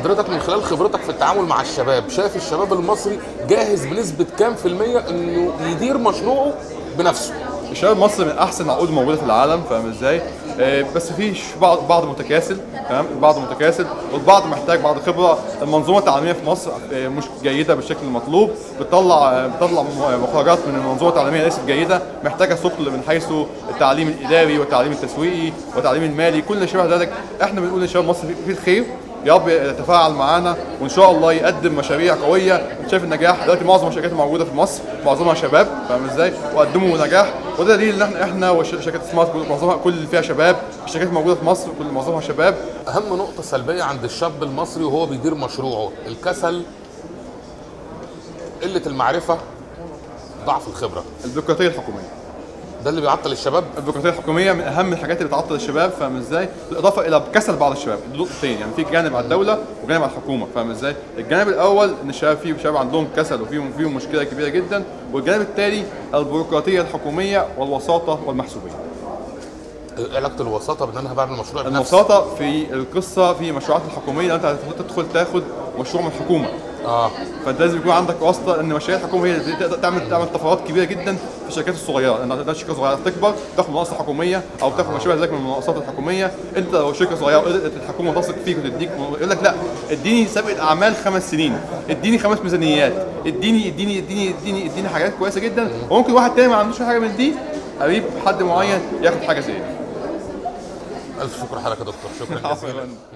حضرتك من خلال خبرتك في التعامل مع الشباب شايف الشباب المصري جاهز بنسبه كام في الميه انه يدير مشروعه بنفسه الشباب المصري من احسن العقود الموجوده في العالم فاهم ازاي؟ آه، بس في ش- بعض بعض متكاسل تمام البعض متكاسل والبعض محتاج بعض خبره المنظومه التعليميه في مصر آه، مش جيده بالشكل المطلوب بتطلع آه، بتطلع م- مخرجات من المنظومه التعليميه ليست جيده محتاجه ثقل من حيث التعليم الاداري والتعليم التسويقي والتعليم المالي كل شبه ذلك احنا بنقول للشباب المصري في- في الخير يا رب يتفاعل معانا وان شاء الله يقدم مشاريع قويه انت شايف النجاح دلوقتي معظم الشركات الموجوده في مصر معظمها شباب فاهم ازاي وقدموا نجاح وده دليل ان احنا احنا وشركات سمارت معظمها كل اللي فيها شباب الشركات الموجوده في مصر كل معظمها شباب اهم نقطه سلبيه عند الشاب المصري وهو بيدير مشروعه الكسل قله المعرفه ضعف الخبره البيروقراطيه الحكوميه ده اللي بيعطل الشباب البيروقراطيه الحكوميه من اهم الحاجات اللي بتعطل الشباب فاهم ازاي بالاضافه الى كسل بعض الشباب دول نقطتين يعني في جانب على الدوله وجانب على الحكومه فاهم ازاي الجانب الاول ان الشباب فيه شباب عندهم كسل وفيهم فيهم مشكله كبيره جدا والجانب الثاني البيروقراطيه الحكوميه والوساطه والمحسوبيه إيه علاقه الوساطه بان انا بعمل مشروع بنفسي الوساطه في القصه في المشروعات الحكوميه انت هتدخل تاخد مشروع من الحكومه اه فانت لازم يكون عندك واسطه ان مشاريع الحكومه هي اللي تقدر تعمل تعمل طفرات كبيره جدا في الشركات الصغيره لان لو الشركه صغيره تكبر تاخد مناقصه حكوميه او تاخد مشاريع ذلك من المناقصات الحكوميه انت لو شركه صغيره وقدرت الحكومه تثق فيك وتديك يقول لك لا اديني سابقه اعمال خمس سنين اديني خمس ميزانيات اديني اديني اديني اديني اديني حاجات كويسه جدا وممكن واحد تاني ما عندوش حاجه من دي قريب حد معين ياخد حاجه زي دي الف شكر حضرتك يا دكتور شكرا جزيلا